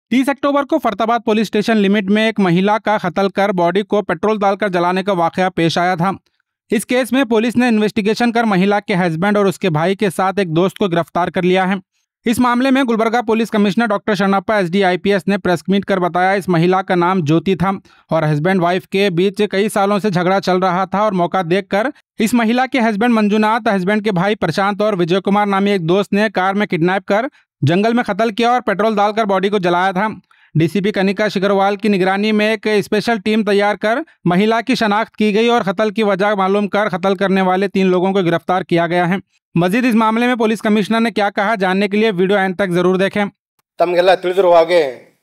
तीस अक्टूबर को फरताबाद police station limit में एक महिला का कत्ल कर बॉडी को पेट्रोल डालकर जलाने का वाकया पेश आया था इस केस में पुलिस ने इन्वेस्टिगेशन कर महिला के हस्बैंड और उसके भाई के साथ एक दोस्त को गिरफ्तार कर लिया है इस मामले में Gulbarga police commissioner doctor Sharanappa S ने प्रेस मीट कर बताया इस महिला का नाम ज्योति था और हस्बैंड वाइफ के बीच कई सालों से झगड़ा चल रहा था और मौका देखकर इस महिला के हस्बैंड मंजुनाथ हस्बैंड के भाई प्रशांत और विजय कुमार नामी एक दोस्त ने कार में किडनैप कर जंगल में कत्ल किया और पेट्रोल डालकर बॉडी को जलाया था डीसीपी कनिका शिगरवाल की निगरानी में एक स्पेशल टीम तैयार कर महिला की शनाख्त की गई और कत्ल की वजह मालूम कर कत्ल करने वाले तीन लोगों को गिरफ्तार किया गया है मजीद इस मामले में पुलिस कमिश्नर ने क्या कहा जानने के लिए वीडियो एंड तक जरूर देखें ತಮಗೆಲ್ಲ ತಿಳಿದಿರುವ ಹಾಗೆ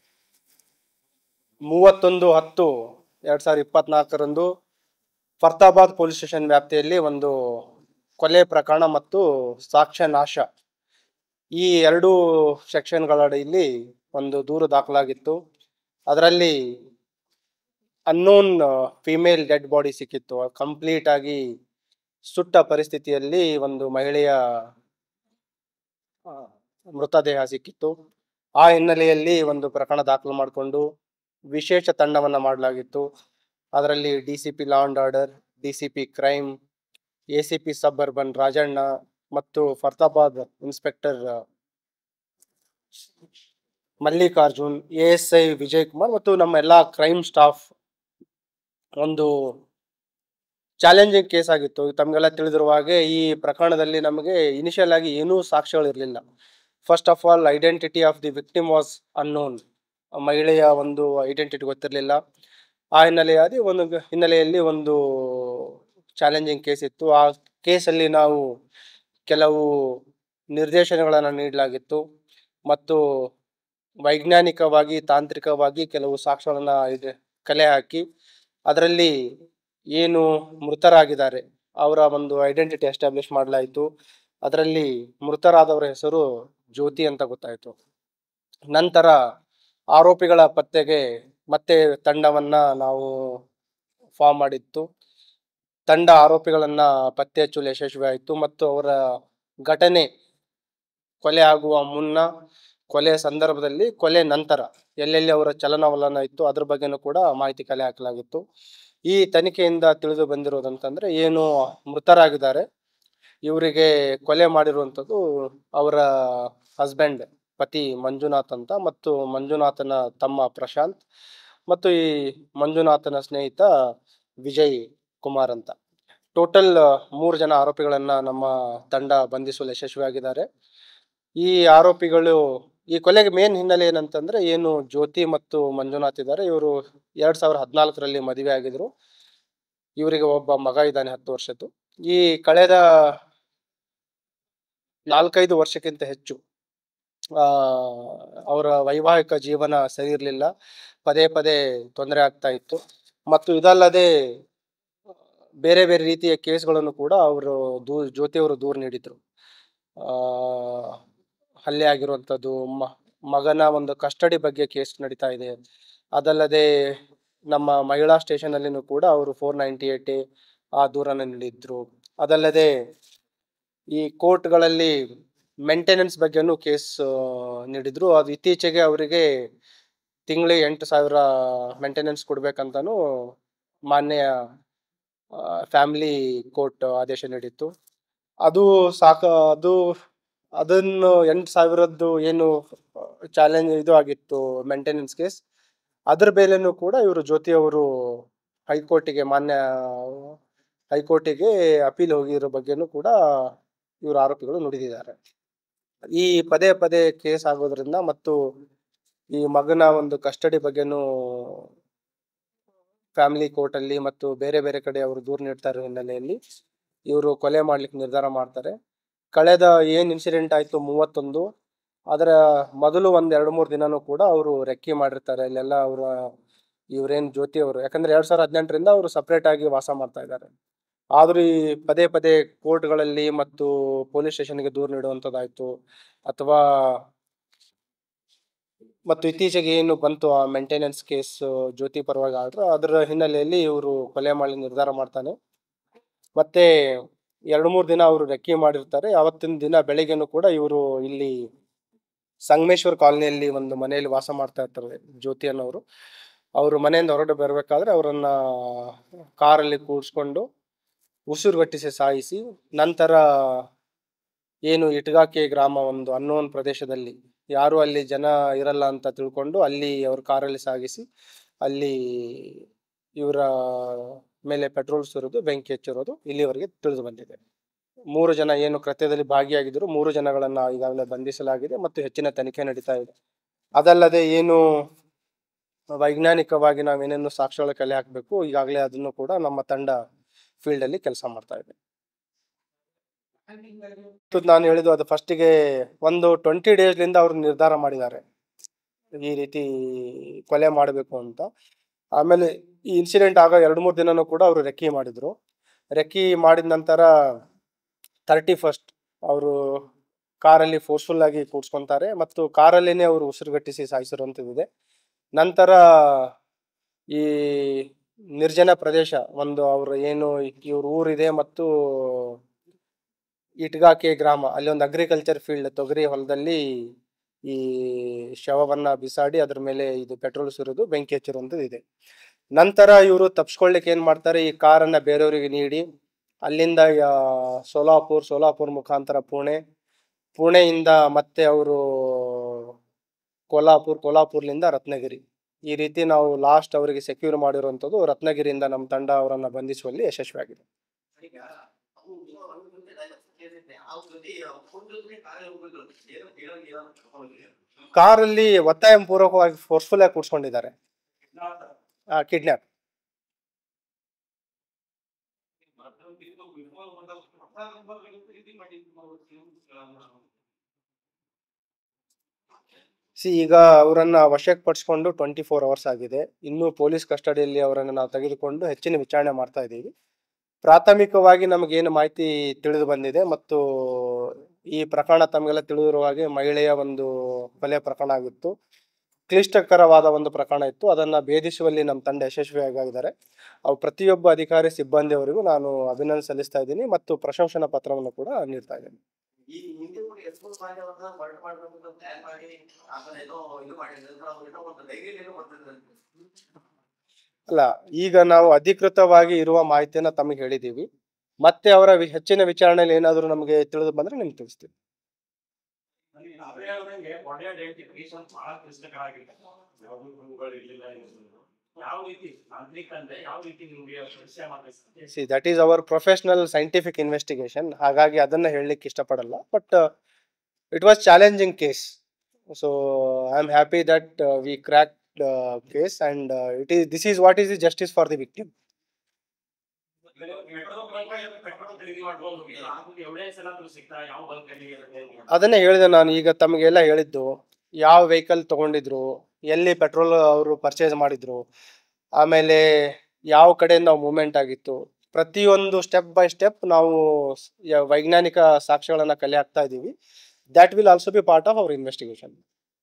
ಮೂವತ್ತೊಂದು ಹತ್ತು ಎರಡು ಸಾವಿರದ ಇಪ್ಪತ್ನಾಲ್ಕರಂದು ಫರ್ತಾಬಾದ್ ಪೊಲೀಸ್ ಸ್ಟೇಷನ್ ವ್ಯಾಪ್ತಿಯಲ್ಲಿ ಒಂದು ಕೊಲೆ ಪ್ರಕರಣ ಮತ್ತು ಸಾಕ್ಷ್ಯ ನಾಶ ಈ ಎರಡೂ ಸೆಕ್ಷನ್ಗಳ ಅಡಿಯಲ್ಲಿ ಒಂದು ದೂರು ದಾಖಲಾಗಿತ್ತು ಅದರಲ್ಲಿ ಅನ್ನೋನ್ ಫಿಮೇಲ್ ಡೆಡ್ ಬಾಡಿ ಸಿಕ್ಕಿತ್ತು ಕಂಪ್ಲೀಟ್ ಆಗಿ ಸುಟ್ಟ ಪರಿಸ್ಥಿತಿಯಲ್ಲಿ ಒಂದು ಮಹಿಳೆಯ ಆ, ಮೃತದೇಹ ಸಿಕ್ಕಿತ್ತು ಆ ಹಿನ್ನೆಲೆಯಲ್ಲಿ ಒಂದು ಪ್ರಕರಣ ದಾಖಲು ಮಾಡಿಕೊಂಡು ವಿಶೇಷ ತಂಡವನ್ನ ಮಾಡಲಾಗಿತ್ತು ಅದರಲ್ಲಿ D C P law and order D C P crime A C P suburban Rajanna ಮತ್ತು Farhatabad inspector Mallikarjun A S I Vijay Kumar ಮತ್ತು ನಮ್ಮ ಎಲ್ಲ ಕ್ರೈಮ್ ಸ್ಟಾಫ್ ಒಂದು ಚಾಲೆಂಜಿಂಗ್ ಕೇಸ್ ಆಗಿತ್ತು ತಮಗೆಲ್ಲ ತಿಳಿದಿರುವ ಹಾಗೆ ಈ ಪ್ರಕರಣದಲ್ಲಿ ನಮಗೆ ಇನಿಷಿಯಲ್ ಆಗಿ ಏನೂ ಸಾಕ್ಷ್ಯಗಳಿರಲಿಲ್ಲ first of all identity of the victim was unknown ಮಹಿಳೆಯ ಒಂದು ಐಡೆಂಟಿಟಿ ಗೊತ್ತಿರಲಿಲ್ಲ ಆ ಹಿನ್ನೆಲೆಯಾಗಿ ಒಂದು ಗ- ಹಿನ್ನೆಲೆಯಲ್ಲಿ ಒಂದು ಚಾಲೆಂಜಿಂಗ್ ಕೇಸ್ ಇತ್ತು ಆ ಕೇಸಲ್ಲಿ ನಾವು ಕೆಲವು ನಿರ್ದೇಶನಗಳನ್ನು ನೀಡಲಾಗಿತ್ತು ಮತ್ತು ವೈಜ್ಞಾನಿಕವಾಗಿ ತಾಂತ್ರಿಕವಾಗಿ ಕೆಲವು ಸಾಕ್ಷ್ಯಗಳನ್ನು ಇದೆ ಕಲೆ ಹಾಕಿ ಅದರಲ್ಲಿ ಏನು ಮೃತರಾಗಿದ್ದಾರೆ ಅವರ ಒಂದು ಐಡೆಂಟಿಟಿ ಎಸ್ಟಾಬ್ಲಿಷ್ ಮಾಡಲಾಯಿತು ಅದರಲ್ಲಿ ಮೃತರಾದವರ ಹೆಸರು ಜ್ಯೋತಿ ಅಂತ ಗೊತ್ತಾಯಿತು ನಂತರ ಆರೋಪಿಗಳ ಪತ್ತೆಗೆ ಮತ್ತೆ ತಂಡವನ್ನ ನಾವು ಫಾರ್ಮ್ ಮಾಡಿತ್ತು ತಂಡ ಆರೋಪಿಗಳನ್ನ ಪತ್ತೆ ಹಚ್ಚಲು ಯಶಸ್ವಿ ಆಯಿತು ಮತ್ತು ಅವರ ಘಟನೆ ಕೊಲೆ ಆಗುವ ಮುನ್ನ ಕೊಲೆ ಸಂದರ್ಭದಲ್ಲಿ ಕೊಲೆ ನಂತರ ಎಲ್ಲೆಲ್ಲಿ ಅವರ ಚಲನವಲನ ಇತ್ತು ಅದ್ರ ಬಗ್ಗೆನೂ ಕೂಡ ಮಾಹಿತಿ ಕಲೆ ಹಾಕಲಾಗಿತ್ತು ಈ ತನಿಖೆಯಿಂದ ತಿಳಿದು ಬಂದಿರೋದಂತಂದ್ರೆ ಏನು ಮೃತರಾಗಿದ್ದಾರೆ ಇವರಿಗೆ ಕೊಲೆ ಮಾಡಿರುವಂಥದ್ದು ಅವರ ಹಸ್ಬೆಂಡ್ ಪತಿ ಮಂಜುನಾಥ್ ಅಂತ ಮತ್ತು ಮಂಜುನಾಥನ ತಮ್ಮ ಪ್ರಶಾಂತ್ ಮತ್ತು ಈ ಮಂಜುನಾಥನ ಸ್ನೇಹಿತ ವಿಜಯ್ ಕುಮಾರ್ ಅಂತ ಟೋಟಲ್ ಮೂರು ಜನ ಆರೋಪಿಗಳನ್ನ ನಮ್ಮ ತಂಡ ಬಂಧಿಸಲು ಯಶಸ್ವಿಯಾಗಿದ್ದಾರೆ ಈ ಆರೋಪಿಗಳು ಈ ಕೊಲೆಗೆ ಮೇನ್ ಹಿನ್ನೆಲೆ ಏನಂತಂದ್ರೆ ಏನು ಜ್ಯೋತಿ ಮತ್ತು ಮಂಜುನಾಥ್ ಇದ್ದಾರೆ ಇವರು ಎರಡ್ ಸಾವಿರದ ಹದಿನಾಲ್ಕರಲ್ಲಿ ಮದುವೆ ಆಗಿದ್ರು ಇವರಿಗೆ ಒಬ್ಬ ಮಗ ಇದ್ದಾನೆ ಹತ್ತು ವರ್ಷದ್ದು ಈ ಕಳೆದ ನಾಲ್ಕೈದು ವರ್ಷಕ್ಕಿಂತ ಹೆಚ್ಚು ಆ ಅವರ ವೈವಾಹಿಕ ಜೀವನ ಸರಿ ಇರಲಿಲ್ಲ ಪದೇ ಪದೇ ತೊಂದರೆ ಆಗ್ತಾ ಇತ್ತು ಮತ್ತು ಇದಲ್ಲದೆ ಬೇರೆ ಬೇರೆ ರೀತಿಯ ಕೇಸ್ಗಳನ್ನು ಕೂಡ ಅವರು ದೂ ಜ್ಯೋತಿಯವರು ದೂರು ನೀಡಿದ್ರು ಆ ಹಲ್ಲೆ ಆಗಿರುವಂಥದ್ದು ಮ ಮಗನ ಒಂದು ಕಸ್ಟಡಿ ಬಗ್ಗೆ ಕೇಸ್ ನಡೀತಾ ಇದೆ ಅದಲ್ಲದೆ ನಮ್ಮ ಮಹಿಳಾ ಸ್ಟೇಷನ್ ಅಲ್ಲಿನೂ ಕೂಡ ಅವರು ಫೋರ್ ನೈಂಟಿ ಏಟ್ ಆ ದೂರನ್ನು ನೀಡಿದ್ರು ಅದಲ್ಲದೆ ಈ ಕೋರ್ಟ್ಗಳಲ್ಲಿ ಮೇಂಟೆನೆನ್ಸ್ ಬಗ್ಗೆನೂ ಕೇಸ್ ನೀಡಿದ್ರು ಅದು ಇತ್ತೀಚೆಗೆ ಅವರಿಗೆ ತಿಂಗಳಿಗೆ ಎಂಟು ಸಾವಿರ ಮೇಂಟೆನೆನ್ಸ್ ಕೊಡ್ಬೇಕಂತಾನು ಮಾನ್ಯ ಫ್ಯಾಮಿಲಿ ಕೋರ್ಟ್ ಆದೇಶ ನೀಡಿತ್ತು ಅದು ಸಾಕ ಅದು ಅದನ್ನು ಎಂಟು ಸಾವಿರದ್ದು ಏನು ಚಾಲೆಂಜ್ ಇದು ಆಗಿತ್ತು ಮೇಂಟೆನೆನ್ಸ್ ಕೇಸ್ ಅದ್ರ ಬೇಲೆನೂ ಕೂಡ ಇವರು ಜ್ಯೋತಿ ಅವರು ಹೈಕೋರ್ಟಿಗೆ ಮಾನ್ಯ ಹೈಕೋರ್ಟಿಗೆ ಅಪೀಲ್ ಹೋಗಿರೋ ಬಗ್ಗೆನೂ ಕೂಡ ಇವರು ಆರೋಪಿಗಳು ನುಡಿದಿದ್ದಾರೆ ಈ ಪದೇ ಪದೇ ಕೇಸ್ ಆಗೋದ್ರಿಂದ ಮತ್ತು ಈ ಮಗನ ಒಂದು ಕಸ್ಟಡಿ ಬಗ್ಗೆನೂ ಫ್ಯಾಮಿಲಿ ಕೋರ್ಟ್ ಅಲ್ಲಿ ಮತ್ತು ಬೇರೆ ಬೇರೆ ಕಡೆ ಅವರು ದೂರು ನೀಡ್ತಾ ಇರೋ ಹಿನ್ನೆಲೆಯಲ್ಲಿ ಇವರು ಕೊಲೆ ಮಾಡ್ಲಿಕ್ಕೆ ನಿರ್ಧಾರ ಮಾಡ್ತಾರೆ ಕಳೆದ ಏನ್ ಇನ್ಸಿಡೆಂಟ್ ಆಯ್ತು ಮೂವತ್ತೊಂದು ಅದರ ಮೊದಲು ಒಂದ್ ಎರಡು ಮೂರು ದಿನನೂ ಕೂಡ ಅವರು ರೆಕ್ಕಿ ಮಾಡಿರ್ತಾರೆ ಇಲ್ಲೆಲ್ಲ ಅವರ ಇವ್ರೇನ್ ಜ್ಯೋತಿ ಅವರು ಯಾಕಂದ್ರೆ ಎರಡ್ ಸಾವಿರದ ಹದಿನೆಂಟರಿಂದ ಅವರು ಸಪ್ರೇಟ್ ಆಗಿ ವಾಸ ಮಾಡ್ತಾ ಇದ್ದಾರೆ ಆದ್ರೂ ಈ ಪದೇ ಪದೇ ಕೋರ್ಟ್ಗಳಲ್ಲಿ ಮತ್ತು ಪೊಲೀಸ್ ಸ್ಟೇಷನ್ಗೆ ದೂರು ನೀಡುವಂಥದ್ದಾಯ್ತು ಅಥವಾ ಮತ್ತು ಇತ್ತೀಚೆಗೆ ಏನು ಬಂತು ಆ ಮೇಂಟೆನೆನ್ಸ್ ಕೇಸ್ ಜ್ಯೋತಿ ಪರವಾಗಿ ಆರ್ಡ್ರ್ ಅದರ ಹಿನ್ನೆಲೆಯಲ್ಲಿ ಇವರು ಕೊಲೆ ಮಾಡಲಿ ನಿರ್ಧಾರ ಮಾಡ್ತಾನೆ ಮತ್ತೆ ಎರಡು ಮೂರು ದಿನ ಅವರು ರೆಕ್ಕಿ ಮಾಡಿರ್ತಾರೆ ಅವತ್ತಿನ ದಿನ ಬೆಳಿಗ್ಗೆನೂ ಕೂಡ ಇವರು ಇಲ್ಲಿ ಸಂಗಮೇಶ್ವರ್ ಕಾಲನಿಯಲ್ಲಿ ಒಂದು ಮನೆಯಲ್ಲಿ ವಾಸ ಮಾಡ್ತಾ ಇರ್ತಾರೆ ಜ್ಯೋತಿ ಅನ್ನೋರು ಅವರು ಮನೆಯಿಂದ ಹೊರಗಡೆ ಬರಬೇಕಾದ್ರೆ ಅವರನ್ನ ಕಾರಲ್ಲಿ ಕೂಡಿಸ್ಕೊಂಡು ಉಸಿರುಗಟ್ಟಿಸಿ ಸಾಯಿಸಿ ನಂತರ ಏನು ಇಟ್ಗಾಕೆ ಗ್ರಾಮ ಒಂದು ಅನ್ನೋನ್ ಪ್ರದೇಶದಲ್ಲಿ ಯಾರು ಅಲ್ಲಿ ಜನ ಇರಲ್ಲ ಅಂತ ತಿಳ್ಕೊಂಡು ಅಲ್ಲಿ ಅವ್ರ ಕಾರಲ್ಲಿ ಸಾಗಿಸಿ ಅಲ್ಲಿ ಇವರ ಮೇಲೆ ಪೆಟ್ರೋಲ್ ಸುರಿದು ಬೆಂಕಿ ಹಚ್ಚಿರೋದು ಇಲ್ಲಿವರೆಗೆ ತಿಳಿದು ಬಂದಿದೆ ಮೂರು ಜನ ಏನು ಕೃತ್ಯದಲ್ಲಿ ಭಾಗಿಯಾಗಿದ್ದರು ಮೂರು ಜನಗಳನ್ನ ಈಗಾಗಲೇ ಬಂಧಿಸಲಾಗಿದೆ ಮತ್ತು ಹೆಚ್ಚಿನ ತನಿಖೆ ನಡೀತಾ ಇದೆ ಅದಲ್ಲದೆ ಏನು ವೈಜ್ಞಾನಿಕವಾಗಿ ನಾವೇನೇನು ಸಾಕ್ಷ್ಯಗಳ ಕಲೆ ಹಾಕಬೇಕು ಈಗಾಗಲೇ ಅದನ್ನು ಕೂಡ ನಮ್ಮ ತಂಡ ಫೀಲ್ಡ್ ಅಲ್ಲಿ ಕೆಲಸ ಮಾಡ್ತಾ ಇದೆ ಮತ್ತು ನಾನು ಹೇಳಿದ್ದು ಅದು ಫಸ್ಟಿಗೆ ಒಂದು ಟ್ವೆಂಟಿ ಡೇಸ್ಲಿಂದ ಅವರು ನಿರ್ಧಾರ ಮಾಡಿದ್ದಾರೆ ಈ ರೀತಿ ಕೊಲೆ ಮಾಡಬೇಕು ಅಂತ ಆಮೇಲೆ ಈ ಇನ್ಸಿಡೆಂಟ್ ಆಗ ಎರಡು ಮೂರು ದಿನನೂ ಕೂಡ ಅವರು ರೆಕ್ಕಿ ಮಾಡಿದ್ರು ರೆಕ್ಕಿ ಮಾಡಿದ ನಂತರ ತರ್ಟಿ ಫಸ್ಟ್ ಅವರು ಕಾರಲ್ಲಿ ಫೋರ್ಸ್ಫುಲ್ ಆಗಿ ಕೂಡ್ಸ್ಕೊಂತಾರೆ ಮತ್ತು ಕಾರಲ್ಲೇನೆ ಅವರು ಉಸಿರುಗಟ್ಟಿಸಿ ಸಾಯಿಸಿರುವಂಥದ್ದಿದೆ ನಂತರ ಈ ನಿರ್ಜನ ಪ್ರದೇಶ ಒಂದು ಅವ್ರ ಏನು ಇವ್ರ ಊರಿದೆ ಮತ್ತು ಇಟ್ಗಾಕೆ ಗ್ರಾಮ ಅಲ್ಲಿ ಒಂದು ಅಗ್ರಿಕಲ್ಚರ್ ಫೀಲ್ಡ್ ತೊಗರಿ ಹೊಲದಲ್ಲಿ ಈ ಶವವನ್ನ ಬಿಸಾಡಿ ಅದ್ರ ಮೇಲೆ ಇದು ಪೆಟ್ರೋಲ್ ಸುರಿದು ಬೆಂಕಿ ಹಚ್ಚಿರುವಂಥದ್ದು ಇದೆ ನಂತರ ಇವರು ತಪ್ಸ್ಕೊಳ್ಳಿಕ್ಕೆ ಏನ್ ಮಾಡ್ತಾರೆ ಈ ಕಾರನ್ನ ಬೇರೆಯವರಿಗೆ ನೀಡಿ ಅಲ್ಲಿಂದ ಯಾ- ಸೋಲಾಪುರ್ ಸೋಲಾಪುರ್ ಮುಖಾಂತರ ಪುಣೆ ಪುಣೆಯಿಂದ ಮತ್ತೆ ಅವರು ಕೋಲ್ಹಾಪುರ್ ಕೋಲ್ಹಾಪುರ್ಲಿಂದ ರತ್ನಗಿರಿ ಈ ರೀತಿ ನಾವು ಲಾಸ್ಟ್ ಅವರಿಗೆ ಸೆಕ್ಯೂರ್ ಮಾಡಿರುವಂಥದ್ದು ರತ್ನಗಿರಿಯಿಂದ ನಮ್ಮ ತಂಡ ಅವರನ್ನ ಬಂಧಿಸುವಲ್ಲಿ ಯಶಸ್ವಿಯಾಗಿದೆ ಕಾರಲ್ಲಿ ಒತ್ತಾಯ ಪೂರ್ವಕವಾಗಿ ಫೋರ್ಸ್ಫುಲ್ ಆಗಿ ಕೂಡ್ಸ್ಕೊಂಡಿದ್ದಾರೆ ಕಿಡ್ನಾಪ್ ಸಿ ಈಗ ಅವರನ್ನ ವಶಕ್ಕೆ ಪಡಿಸ್ಕೊಂಡು ಟ್ವೆಂಟಿ ಫೋರ್ ಅವರ್ಸ್ ಆಗಿದೆ ಇನ್ನು ಪೊಲೀಸ್ ಕಸ್ಟಡಿಯಲ್ಲಿ ಅವರನ್ನು ನಾವು ತೆಗೆದುಕೊಂಡು ಹೆಚ್ಚಿನ ವಿಚಾರಣೆ ಮಾಡ್ತಾ ಇದ್ದೀವಿ ಪ್ರಾಥಮಿಕವಾಗಿ ನಮಗೇನು ಮಾಹಿತಿ ತಿಳಿದು ಬಂದಿದೆ ಮತ್ತು ಈ ಪ್ರಕರಣ ತಮಗೆಲ್ಲ ತಿಳಿದಿರುವ ಹಾಗೆ ಮಹಿಳೆಯ ಒಂದು ಕೊಲೆ ಪ್ರಕರಣ ಆಗಿತ್ತು ಕ್ಲಿಷ್ಟಕರವಾದ ಒಂದು ಪ್ರಕರಣ ಇತ್ತು ಅದನ್ನ ಭೇದಿಸುವಲ್ಲಿ ನಮ್ಮ ತಂಡ ಯಶಸ್ವಿಯಾಗಿದ್ದಾರೆ ಅವು ಪ್ರತಿಯೊಬ್ಬ ಅಧಿಕಾರಿ ಸಿಬ್ಬಂದಿಯವರಿಗೂ ನಾನು ಅಭಿನಂದನೆ ಸಲ್ಲಿಸ್ತಾ ಇದ್ದೀನಿ ಮತ್ತು ಪ್ರಶಂಸನಾ ಪತ್ರವನ್ನು ಕೂಡ ನೀಡ್ತಾ ಇದ್ದೀನಿ ಈ ಹಿಂದೆ ಕೂಡ ಎಷ್ಟೋ ಬಾರಿ ಅವ್ರನ್ನ ಹೊರಟು ಮಾಡ್ಬೇಕು ಅಂತ ಪ್ಲಾನ್ ಮಾಡಿ ಆಮೇಲೆ ಏನೋ ಇದು ಮಾಡಿದ್ರೆ ಅವ್ರು ಏನೋ ಒಂದು ಧೈರ್ಯ ಏನೋ ಬರ್ತಿದ್ರು ಅಲ್ಲ ಈಗ ನಾವು ಅಧಿಕೃತವಾಗಿ ಇರುವ ಮಾಹಿತಿಯನ್ನ ತಮಗೆ ಹೇಳಿದ್ದೀವಿ ಮತ್ತೆ ಅವರ ವಿ- ಹೆಚ್ಚಿನ ವಿಚಾರಣೆಯಲ್ಲಿ ಏನಾದರೂ ನಮಗೆ ತಿಳಿದು ಬಂದ್ರೆ ನಿಮ್ಗೆ ತಿಳಿಸ್ತೀವಿ ನಾವೇ ಹೇಳ್ದಂಗೆ ಬಾಡಿ ಐಡೆಂಟಿಫಿಕೇಶನ್ ಬಹಳ ಕ್ಲಿಷ್ಟಕರ ಆಗಿದೆ ಯಾವ್ದು ಗುರುಗಳು ಇರ್ಲಿಲ್ಲ ಏನಿಲ್ಲ. ಯಾವ ರೀತಿ ತಾಂತ್ರಿಕ ಅಂದ್ರೆ ಯಾವ ರೀತಿ ನಿಮ್ಗೆ ಪರಿಚಯ ಮಾಡ್ಬೇಕು see that is our professional scientific investigation ಹಾಗಾಗಿ ಅದನ್ನ ಹೇಳಲಿಕ್ಕೆ ಇಷ್ಟಪಡಲ್ಲ but it was challenging case so I am happy that we crack case and it is this is what is the justice for the victim petrol petrol ಖರೀದಿ ಮಾಡ್ಬೋದು ಎವಡೇ ಸಲ ಸಿಗ್ತಾ ಯಾವ bunk ಅಲ್ಲಿ ಅದನ್ನೇ ಹೇಳಿದೆ ನಾನು ಈಗ ತಮಗೆಲ್ಲ ಹೇಳಿದ್ದು ಯಾವ ವೆಹಿಕಲ್ ತಗೊಂಡಿದ್ರು ಎಲ್ಲಿ ಪೆಟ್ರೋಲ್ ಅವರು ಪರ್ಚೇಸ್ ಮಾಡಿದ್ರು ಆಮೇಲೆ ಯಾವ ಕಡೆಯಿಂದ ಮೂವ್ಮೆಂಟ್ ಆಗಿತ್ತು ಪ್ರತಿಯೊಂದು ಸ್ಟೆಪ್ ಬೈ ಸ್ಟೆಪ್ ನಾವು ಸ್- ಯ- ವೈಜ್ಞಾನಿಕ ಸಾಕ್ಷ್ಯಗಳನ್ನ ಕಲೆ ಹಾಕ್ತಾ ಇದ್ದೀವಿ that will also be part of our investigation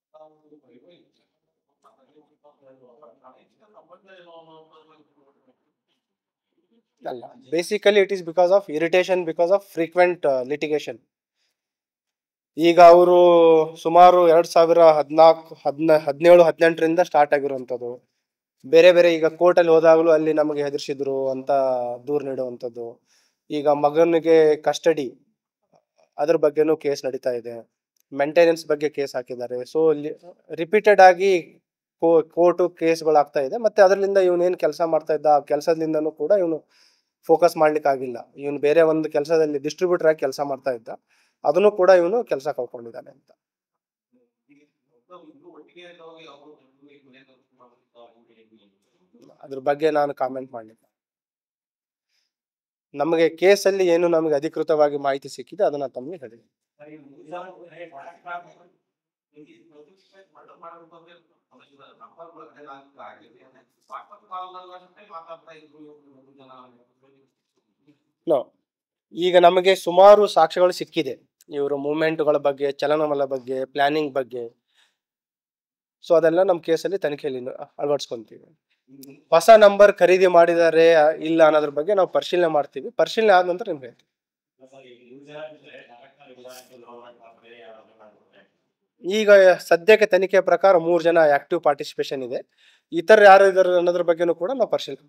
ಅಲ್ಲ basically it is because of irritation because of frequent litigation ಈಗ ಅವರು ಸುಮಾರು ಎರಡ್ ಸಾವಿರ ಹದಿನಾಲ್ಕು ಹದಿನ ಹದಿನೇಳು ಹದಿನೆಂಟರಿಂದ ಸ್ಟಾರ್ಟ್ ಆಗಿರುವಂಥದ್ದು ಬೇರೆ ಬೇರೆ ಈಗ ಕೋರ್ಟಲ್ಲಿ ಹೋದಾಗಲೂ ಅಲ್ಲಿ ನಮಗೆ ಹೆದರ್ಸಿದ್ರು ಅಂತ ದೂರು ನೀಡುವಂಥದ್ದು ಈಗ ಮಗನಿಗೆ ಕಸ್ಟಡಿ ಅದ್ರ ಬಗ್ಗೆನೂ ಕೇಸ್ ನಡೀತಾ ಇದೆ ಮೇಂಟೆನೆನ್ಸ್ ಬಗ್ಗೆ ಕೇಸ್ ಹಾಕಿದ್ದಾರೆ ಸೊ ರಿಪೀಟೆಡ್ ಆಗಿ ಕೋರ್ಟು ಕೇಸ್ಗಳಾಗ್ತಾ ಇದೆ ಮತ್ತೆ ಅದರಿಂದ ಇವನೇನು ಕೆಲಸ ಮಾಡ್ತಾ ಇದ್ದ ಆ ಕೆಲಸದಿಂದನೂ ಕೂಡ ಇವನು ಫೋಕಸ್ ಮಾಡ್ಲಿಕ್ಕೆ ಆಗಿಲ್ಲ ಇವನು ಬೇರೆ ಒಂದು ಕೆಲಸದಲ್ಲಿ ಡಿಸ್ಟ್ರಿಬ್ಯೂಟರ್ ಆಗಿ ಕೆಲಸ ಮಾಡ್ತಾ ಇದ್ದ ಅದನ್ನು ಕೂಡ ಇವನು ಕೆಲಸ ಕಳ್ಕೊಂಡಿದ್ದಾನೆ ಅಂತ ಅದ್ರ ಬಗ್ಗೆ ನಾನು ಕಾಮೆಂಟ್ ಮಾಡಲಿಲ್ಲ ನಮಗೆ ಕೇಸಲ್ಲಿ ಏನು ನಮಗೆ ಅಧಿಕೃತವಾಗಿ ಮಾಹಿತಿ ಸಿಕ್ಕಿದೆ ಅದನ್ನ ತಮಗೆ ಹೇಳಿ ನೋ ಈಗ ನಮಗೆ ಸುಮಾರು ಸಾಕ್ಷ್ಯಗಳು ಸಿಕ್ಕಿದೆ ಇವರು ಮೂಮೆಂಟ್ಗಳ ಬಗ್ಗೆ ಚಲನವಲನ ಬಗ್ಗೆ ಪ್ಲಾನಿಂಗ್ ಬಗ್ಗೆ ಸೊ ಅದೆಲ್ಲ ನಮ್ಮ ಕೇಸಲ್ಲಿ ತನಿಖೆಯಲ್ಲಿ ಅಳವಡಿಸ್ಕೊಂತೀವಿ ಹೊಸ ನಂಬರ್ ಖರೀದಿ ಮಾಡಿದ್ದಾರೆ ಇಲ್ಲ ಅನ್ನೋದ್ರ ಬಗ್ಗೆ ನಾವು ಪರಿಶೀಲನೆ ಮಾಡ್ತೀವಿ ಪರಿಶೀಲನೆ ಆದ ನಂತರ ನಿಮ್ಗೆ ಹೇಳ್ತೀವಿ ಈಗ ಸದ್ಯಕ್ಕೆ ತನಿಖೆ ಪ್ರಕಾರ ಮೂರು ಜನ ಆಕ್ಟಿವ್ ಪಾರ್ಟಿಸಿಪೇಷನ್ ಇದೆ ಇತರ ಯಾರು ಇದ್ದಾರೆ ಅನ್ನೋದ್ರ ಬಗ್ಗೆನೂ ಕೂಡ ನಾವು ಪರಿಶೀಲನೆ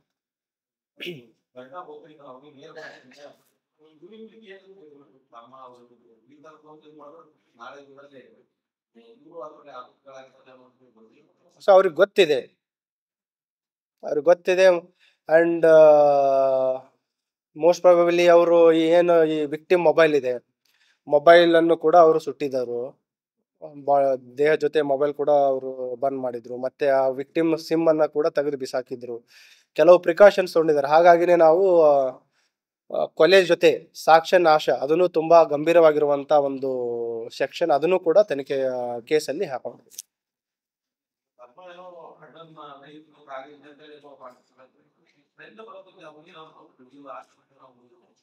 ನಮ್ಮ ಒಂದು legal process ಮಾಡೋದು ನಾಳೆ ದಿನದಲ್ಲಿ ಇವ್ರು ಅದ್ರಲ್ಲಿ ಆರೋಪಿಗಳಾಗ್ತಾರೆ ಅನ್ನೋದು ಗೊತ್ತಿಲ್ಲ. ಸೊ ಅವ್ರಿಗೆ ಗೊತ್ತಿದೆ ಅವ್ರಿಗೆ ಗೊತ್ತಿದೆ ಅಂಡ್ ಮೋಸ್ಟ್ ಪ್ರಾಬಬಲಿ ಅವರು ಏನು ಈ ವಿಕ್ಟಿಮ್ ಮೊಬೈಲ್ ಇದೆ ಮೊಬೈಲ್ ಅನ್ನು ಕೂಡ ಅವರು ಸುಟ್ಟಿದ್ದರು ಬಾ ದೇಹ ಜೊತೆ ಮೊಬೈಲ್ ಕೂಡ ಅವರು ಬಂದ್ ಮಾಡಿದ್ರು ಮತ್ತೆ ಆ ವಿಕ್ಟಿಮ್ ಸಿಮ್ ಅನ್ನ ಕೂಡ ತೆಗೆದು ಬಿಸಾಕಿದ್ರು ಕೆಲವು ಪ್ರಿಕಾಷನ್ಸ್ ತಗೊಂಡಿದ್ದಾರೆ ಹಾಗಾಗಿನೇ ನಾವು ಆ, ಆ, ಕೊಲೆ ಜೊತೆ ಸಾಕ್ಷ್ಯ ನಾಶ ಅದನ್ನು ತುಂಬಾ ಗಂಭೀರವಾಗಿರುವಂತ ಒಂದು ಸೆಕ್ಷನ್ ಅದನ್ನು ಕೂಡ ತನಿಖೆಯ ಕೇಸಲ್ಲಿ ಹಾಕೊಂಡಿದ್ದೀವಿ ನಮ್ಮ ಏನೋ ಅಣ್ಣನ್ನ ರೈತರು ಆಗಿದ್ದೆ ಅಂತ ಹೇಳಿ ಪಾಪ ಫ್ರೆಂಡ್ ಬರೋದಕ್ಕೆ ಅವನಿಗೆ ನಾವು ಜೀವ ಆಸ್ಪತ್ರೆ ನಾವು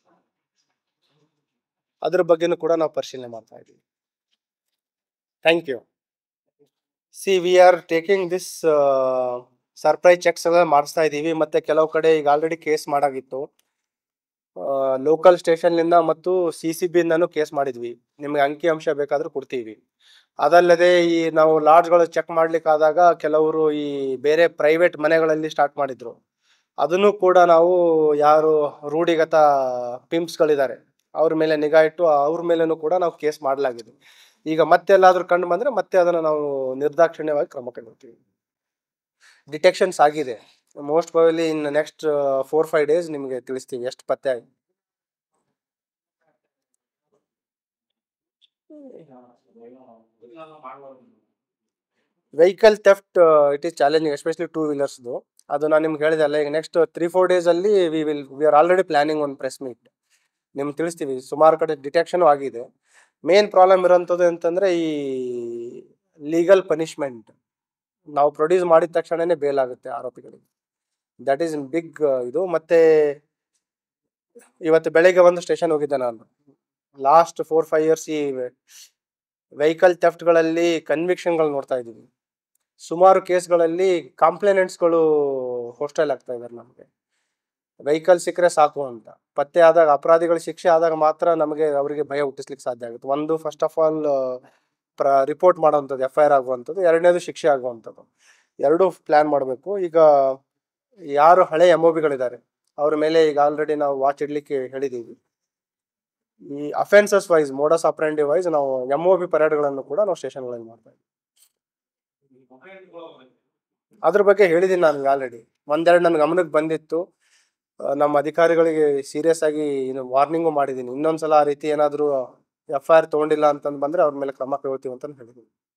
ಅದ್ರ ಬಗ್ಗೆನೂ ಕೂಡ ನಾವು ಪರಿಶೀಲನೆ ಮಾಡ್ತಾ ಇದ್ದೀವಿ thank you see we are taking this surprise checks ಎಲ್ಲ ಮಾಡಿಸ್ತಾ ಇದ್ದೀವಿ ಮತ್ತೆ ಕೆಲವು ಕಡೆ ಈಗ ಆಲ್ರೆಡಿ ಕೇಸ್ ಮಾಡಾಗಿತ್ತು ಲೋಕಲ್ ಸ್ಟೇಷನ್ನಿಂದ ಮತ್ತು ಸಿ ಸಿ ಬಿಂದನೂ ಕೇಸ್ ಮಾಡಿದ್ವಿ ನಿಮ್ಗೆ ಅಂಕಿ ಅಂಶ ಬೇಕಾದ್ರೂ ಕೊಡ್ತೀವಿ ಅದಲ್ಲದೆ ಈ ನಾವು ಲಾಡ್ಜ್ಗಳು ಚೆಕ್ ಮಾಡ್ಲಿಕ್ಕಾದಾಗ ಕೆಲವರು ಈ ಬೇರೆ ಪ್ರೈವೇಟ್ ಮನೆಗಳಲ್ಲಿ ಸ್ಟಾರ್ಟ್ ಮಾಡಿದ್ರು ಅದನ್ನು ಕೂಡ ನಾವು ಯಾರು ರೂಢಿಗತ ಪಿಂಪ್ಸ್ಗಳಿದ್ದಾರೆ ಅವ್ರ ಮೇಲೆ ನಿಗಾ ಇಟ್ಟು ಅವ್ರ ಮೇಲೇನೂ ಕೂಡ ನಾವು ಕೇಸ್ ಮಾಡಲಾಗಿದೆ ಈಗ ಮತ್ತೆ ಎಲ್ಲಾದ್ರೂ ಕಂಡು ಬಂದ್ರೆ ಮತ್ತೆ ಅದನ್ನ ನಾವು ನಿರ್ದಾಕ್ಷಿಣ್ಯವಾಗಿ ಕ್ರಮ ಕೈಗೊಳ್ತೀವಿ ಡಿಟೆಕ್ಷನ್ಸ್ ಆಗಿದೆ most probably in next four five days ನಿಮಗೆ ತಿಳಿಸ್ತೀವಿ ಎಷ್ಟು ಪತ್ತೆ ಆಗಿದೆ vehicle theft it is challenging especially two ವೀಲರ್ಸ್ದು ಅದು ನಾನು ನಿಮ್ಗೆ ಹೇಳಿದೆ ಅಲ್ಲ ಈಗ ನೆಕ್ಸ್ಟ್ ತ್ರೀ ಫೋರ್ ಡೇಸ್ ಅಲ್ಲಿ we will we are already planning ಒಂದು ಪ್ರೆಸ್ ಮೀಟ್ ನಿಮ್ಗೆ ತಿಳಿಸ್ತೀವಿ ಸುಮಾರು ಕಡೆ ಡಿಟೆಕ್ಷನ್ ಆಗಿದೆ ಮೇನ್ ಪ್ರಾಬ್ಲಮ್ ಇರೋಂಥದ್ದು ಅಂತಂದ್ರೆ ಈ ಲೀಗಲ್ ಪನಿಷ್ಮೆಂಟ್ ನಾವು ಪ್ರೊಡ್ಯೂಸ್ ಮಾಡಿದ ತಕ್ಷಣನೇ ಬೇಲ್ ಆಗುತ್ತೆ ಆರೋಪಿಗಳಿಗೆ ದಟ್ ಈಸ್ ಬಿಗ್ ಇದು ಮತ್ತೆ ಇವತ್ತು ಬೆಳಗ್ಗೆ ಒಂದು ಸ್ಟೇಷನ್ ಹೋಗಿದ್ದೆ ನಾನು ಲಾಸ್ಟ್ ಫೋರ್ ಫೈವ್ ಇಯರ್ಸ್ ಈ ವೆಹಿಕಲ್ ಥೆಫ್ಟ್ಗಳಲ್ಲಿ ಕನ್ವಿಕ್ಷನ್ಗಳು ನೋಡ್ತಾ ಇದ್ದೀವಿ ಸುಮಾರು ಕೇಸ್ಗಳಲ್ಲಿ ಕಾಂಪ್ಲೇನೆಂಟ್ಸ್ಗಳು ಹೋಸ್ಟೆಲ್ ಆಗ್ತಾ ಇದ್ದಾರೆ ನಮಗೆ ವೆಹಿಕಲ್ ಸಿಕ್ಕರೆ ಸಾಕು ಅಂತ ಪತ್ತೆ ಆದಾಗ ಅಪರಾಧಿಗಳ ಶಿಕ್ಷೆ ಆದಾಗ ಮಾತ್ರ ನಮಗೆ ಅವರಿಗೆ ಭಯ ಹುಟ್ಟಿಸ್ಲಿಕ್ಕೆ ಸಾಧ್ಯ ಆಗುತ್ತೆ ಒಂದು ಫಸ್ಟ್ ಆಫ್ ಆಲ್ ಪ್ರ ರಿಪೋರ್ಟ್ ಮಾಡೋವಂಥದ್ದು ಎಫ್ ಐ ಆರ್ ಆಗುವಂಥದ್ದು ಎರಡನೇದು ಶಿಕ್ಷೆ ಆಗುವಂಥದ್ದು ಎರಡೂ ಪ್ಲ್ಯಾನ್ ಮಾಡಬೇಕು ಈಗ ಯಾರು ಹಳೆ ಎಮ್ ಒ ಬಿಗಳಿದ್ದಾರೆ ಅವ್ರ ಮೇಲೆ ಈಗ ಆಲ್ರೆಡಿ ನಾವು ವಾಚ್ ಇಡ್ಲಿಕ್ಕೆ ಹೇಳಿದ್ದೀವಿ ಈ offences wise modus operandi wise ನಾವು ಎಮ್ ಒ ಬಿ ಪರೇಡ್ಗಳನ್ನು ಕೂಡ ನಾವು ಸ್ಟೇಷನ್ಗಳಲ್ಲಿ ಮಾಡ್ತಾ ಇದ್ದೀವಿ ಅದ್ರ ಬಗ್ಗೆ ಹೇಳಿದ್ದೀನಿ ನಾನು ಆಲ್ರೆಡಿ ಒಂದೆರಡು ನನ್ನ ಗಮನಕ್ಕೆ ಬಂದಿತ್ತು ಆ, ನಮ್ಮ ಅಧಿಕಾರಿಗಳಿಗೆ ಸೀರಿಯಸ್ ಆಗಿ ವಾರ್ನಿಂಗು ಮಾಡಿದ್ದೀನಿ ಇನ್ನೊಂದ್ಸಲ ಆ ರೀತಿ ಏನಾದರೂ ಎಫ್ ಐ ಆರ್ ತೊಗೊಂಡಿಲ್ಲ ಅಂತಂದು ಬಂದ್ರೆ ಅವ್ರ ಮೇಲೆ ಕ್ರಮ ಕೈಗೊಳ್ತೀವಿ ಅಂತ ಹೇಳಿದ್ದೀನಿ